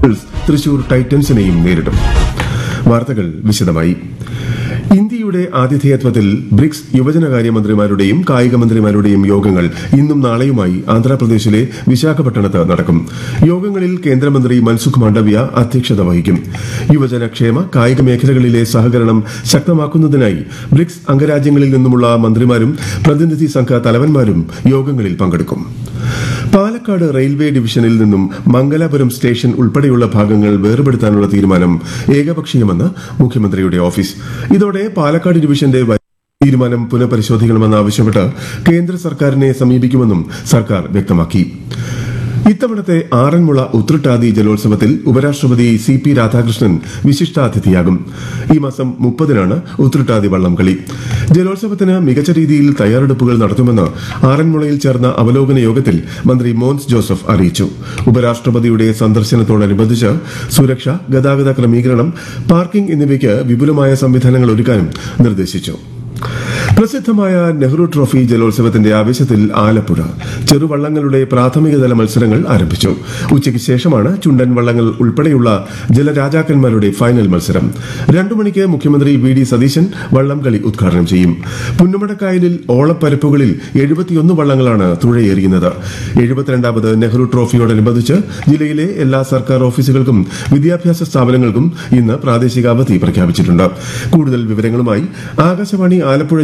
തൃശൂർ ടൈറ്റൻസിനെയും നേരിടും വാർത്തകൾ വിശദമായി ഇന്ത്യയുടെ ആതിഥേയത്വത്തിൽ ബ്രിക്സ് യുവജനകാര്യമന്ത്രിമാരുടെയും കായിക മന്ത്രിമാരുടെയും യോഗങ്ങൾ ഇന്നും നാളെയുമായി ആന്ധ്രാപ്രദേശിലെ വിശാഖപട്ടണത്ത് നടക്കും യോഗങ്ങളിൽ കേന്ദ്രമന്ത്രി മൻസുഖ് മാണ്ഡവ്യ അധ്യക്ഷത വഹിക്കും യുവജനക്ഷേമ കായിക മേഖലകളിലെ സഹകരണം ശക്തമാക്കുന്നതിനായി ബ്രിക്സ് അംഗരാജ്യങ്ങളിൽ നിന്നുമുള്ള മന്ത്രിമാരും പ്രതിനിധി സംഘ തലവന്മാരും യോഗങ്ങളിൽ പങ്കെടുക്കും പാലക്കാട് റെയിൽവേ ഡിവിഷനിൽ നിന്നും മംഗലാപുരം സ്റ്റേഷൻ ഉൾപ്പെടെയുള്ള ഭാഗങ്ങൾ വേർപെടുത്താനുള്ള തീരുമാനം ഏകപക്ഷീയമെന്ന് മുഖ്യമന്ത്രിയുടെ ഓഫീസ് ഇതോടെ പാലക്കാട് ഡിവിഷന്റെ വ- തീരുമാനം പുനഃപരിശോധിക്കണമെന്നാവശ്യപ്പെട്ട് കേന്ദ്ര സർക്കാരിനെ സമീപിക്കുമെന്നും സർക്കാർ വ്യക്തമാക്കി ഇത്തവണത്തെ ആറന്മുള ഉത്രട്ടാതി ജലോത്സവത്തിൽ ഉപരാഷ്ട്രപതി സി പി രാധാകൃഷ്ണൻ വിശിഷ്ടാതിഥിയാകും ഈ മാസം മുപ്പതിനാണ് ഉത്രട്ടാതി വള്ളംകളി ജലോത്സവത്തിന് മികച്ച രീതിയിൽ തയ്യാറെടുപ്പുകൾ നടത്തുമെന്ന് ആറന്മുളയിൽ ചേർന്ന അവലോകന യോഗത്തിൽ മന്ത്രി മോൻസ് ജോസഫ് അറിയിച്ചു ഉപരാഷ്ട്രപതിയുടെ സന്ദർശനത്തോടനുബന്ധിച്ച് സുരക്ഷ ഗതാഗത ക്രമീകരണം പാർക്കിംഗ് എന്നിവയ്ക്ക് വിപുലമായ സംവിധാനങ്ങൾ ഒരുക്കാനും നിർദ്ദേശിച്ചു പ്രസിദ്ധമായ നെഹ്റു ട്രോഫി ജലോത്സവത്തിന്റെ ആവേശത്തിൽ ആലപ്പുഴ ചെറുവള്ളങ്ങളുടെ പ്രാഥമികതല മത്സരങ്ങൾ ആരംഭിച്ചു ഉച്ചയ്ക്ക് ശേഷമാണ് ചുണ്ടൻ വള്ളങ്ങൾ ഉൾപ്പെടെയുള്ള ജലരാജാക്കന്മാരുടെ ഫൈനൽ മത്സരം രണ്ടു മണിക്ക് മുഖ്യമന്ത്രി വി ഡി സതീശൻ വള്ളംകളി ഉദ്ഘാടനം ചെയ്യും പുന്നമടക്കായലിൽ ഓളപ്പരപ്പുകളിൽ എഴുപത്തിയൊന്ന് വള്ളങ്ങളാണ് തുഴയേറിയുന്നത് എഴുപത്തിരണ്ടാമത് നെഹ്റു ട്രോഫിയോടനുബന്ധിച്ച് ജില്ലയിലെ എല്ലാ സർക്കാർ ഓഫീസുകൾക്കും വിദ്യാഭ്യാസ സ്ഥാപനങ്ങൾക്കും ഇന്ന് പ്രാദേശിക അവധി പ്രഖ്യാപിച്ചിട്ടുണ്ട് കൂടുതൽ വിവരങ്ങളുമായി ആകാശവാണി ആലപ്പുഴ